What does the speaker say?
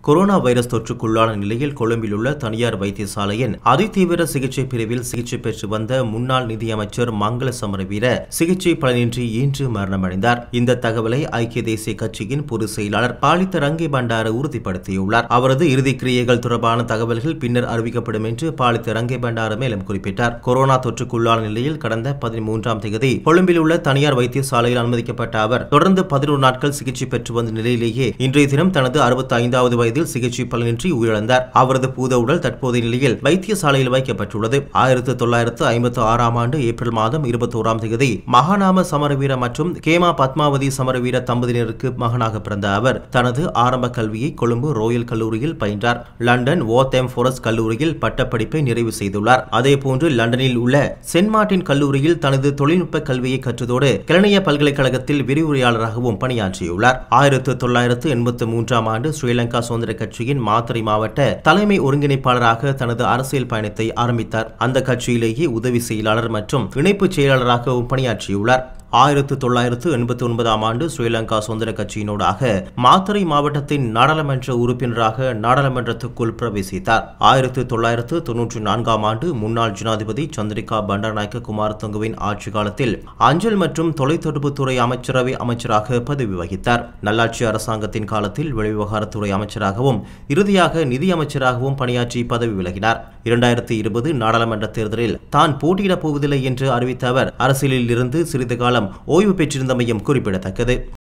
corona virus தொற்றுக்குள்ளான நிலையில் கொழும்பில் உள்ள தனியார் வைத்தியசாலையின் அதிதீவிர சிகிச்சை பிரிவில் சிகிச்சை பெற்று வந்த முன்னாள் நிதியமைச்சர் மங்கள சமரவீர சிகிச்சை பலனின்றி இன்று மரணமடைந்தார் இந்த தகவலை ஐக்கிய தேசிய கட்சியின் பொதுச் செயலாளர் பாலித்த ரங்கி பண்டார உறுதிப்படுத்தியுள்ளார் அவரது இறுதி கிரியைகள் தொடர்பான தகவல்கள் பின்னர் அறிவிக்கப்படும் என்று பாலித்த ரங்கி பண்டார மேலும் குறிப்பிட்டார் கொரோனா தொற்றுக்குள்ளான நிலையில் கடந்த பதிமூன்றாம் தேதி கொழும்பில் உள்ள தனியார் வைத்தியசாலையில் அனுமதிக்கப்பட்ட அவர் தொடர்ந்து பதினோரு நாட்கள் சிகிச்சை பெற்று வந்த நிலையிலேயே இன்றைய தினம் தனது அறுபத்தி ஐந்தாவது வயதில் சிகிச்சை பலனின்றி உயிரிழந்தார் அவரது பூத உடல் தற்போதைய நிலையில் வைத்தியசாலையில் வைக்கப்பட்டுள்ளது ஆயிரத்து தொள்ளாயிரத்து ஐம்பத்தி ஆறாம் ஆண்டு ஏப்ரல் மாதம் இருபத்தோராம் தேதி மகாநாம சமரவீர மற்றும் கேமா பத்மாவதி சமரவீர தம்பதியினருக்கு மகனாக பிறந்த அவர் தனது ஆரம்ப கல்வியை கொழும்பு ரோயல் கல்லூரியில் பயின்றார் லண்டன் ஓத்தேம் ஃபோரஸ்ட் கல்லூரியில் பட்டப்படிப்பை நிறைவு செய்துள்ளார் அதேபோன்று லண்டனில் உள்ள சென்ட் மார்டின் கல்லூரியில் தனது தொழில்நுட்ப கல்வியை கற்றதோடு கிளனிய பல்கலைக்கழகத்தில் விரிவுரையாளராகவும் பணியாற்றியுள்ளார் ஆயிரத்து தொள்ளாயிரத்து எண்பத்தி மூன்றாம் ஆண்டு ஸ்ரீலங்கா சுதந்திர கட்சியின் மாத்தறை மாவட்ட தலைமை ஒருங்கிணைப்பாளராக தனது அரசியல் பயணத்தை ஆரம்பித்தார் அந்த கட்சியிலேயே உதவி செயலாளர் மற்றும் இணைப்புச் செயலாளராகவும் பணியாற்றியுள்ளார் ஆயிரத்து தொள்ளாயிரத்து எண்பத்தி ஒன்பதாம் ஆண்டு ஸ்ரீலங்கா சுதந்திர கட்சியினூடாக மாத்தறை மாவட்டத்தின் நாடாளுமன்ற உறுப்பினராக நாடாளுமன்றத்துக்குள் பிரவேசித்தார் ஆயிரத்து தொள்ளாயிரத்து தொன்னூற்றி நான்காம் ஆண்டு முன்னாள் ஜனாதிபதி சந்திரிகா பண்டாரநாயக்க குமாரதுங்கவின் ஆட்சி காலத்தில் அஞ்சல் மற்றும் தொலைத்தொடர்புத்துறை அமைச்சரவை அமைச்சராக பதவி வகித்தார் நல்லாட்சி அரசாங்கத்தின் காலத்தில் வெளிவிவகாரத்துறை அமைச்சராகவும் இறுதியாக நிதி அமைச்சராகவும் பணியாற்றி பதவி விலகினார் இரண்டாயிரத்தி இருபது நாடாளுமன்ற தேர்தலில் தான் போட்டியிடப் போவதில்லை என்று அறிவித்த அவர் அரசியலில் இருந்து சிறிது காலம் ஓய்வு பெற்றிருந்தமையும் குறிப்பிடத்தக்கது